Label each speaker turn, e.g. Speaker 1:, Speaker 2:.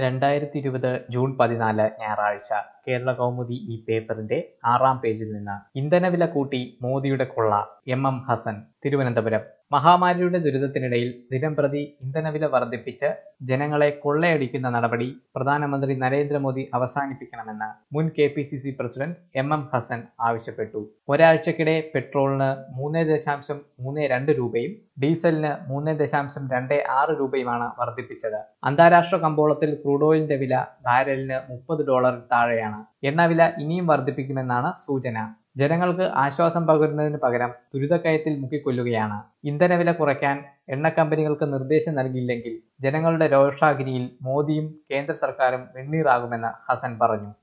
Speaker 1: രണ്ടായിരത്തി ഇരുപത് ജൂൺ പതിനാല് ഞായറാഴ്ച കേരള കൗമുദി ഈ പേപ്പറിന്റെ ആറാം പേജിൽ നിന്ന് ഇന്ധനവില കൂട്ടി മോദിയുടെ കൊള്ള എം എം ഹസൻ തിരുവനന്തപുരം മഹാമാരിയുടെ ദുരിതത്തിനിടയിൽ ദിനംപ്രതി ഇന്ധനവില വർദ്ധിപ്പിച്ച് ജനങ്ങളെ കൊള്ളയടിക്കുന്ന നടപടി പ്രധാനമന്ത്രി നരേന്ദ്രമോദി അവസാനിപ്പിക്കണമെന്ന് മുൻ K P C C president M M Hasan ആവശ്യപ്പെട്ടു ഒരാഴ്ചക്കിടെ പെട്രോളിന് മൂന്ന് ദശാംശം മൂന്ന് രണ്ട് രൂപയും ഡീസലിന് മൂന്ന് ദശാംശം രണ്ട് ആറ് രൂപയുമാണ് വർദ്ധിപ്പിച്ചത് അന്താരാഷ്ട്ര കമ്പോളത്തിൽ ക്രൂഡ് ഓയിലിന്റെ വില ബാരലിന് മുപ്പത് ഡോളറിൽ താഴെയാണ് എണ്ണവില ഇനിയും വർദ്ധിപ്പിക്കുമെന്നാണ് സൂചന ജനങ്ങൾക്ക് ആശ്വാസം പകരുന്നതിന് പകരം ദുരിതക്കയത്തിൽ മുക്കിക്കൊല്ലുകയാണ് ഇന്ധനവില കുറയ്ക്കാൻ എണ്ണ കമ്പനികൾക്ക് നിർദ്ദേശം നൽകിയില്ലെങ്കിൽ ജനങ്ങളുടെ രോഷാഗ്നിയിൽ മോദിയും കേന്ദ്ര സർക്കാരും വെണ്ണീറാകുമെന്ന് ഹസൻ പറഞ്ഞു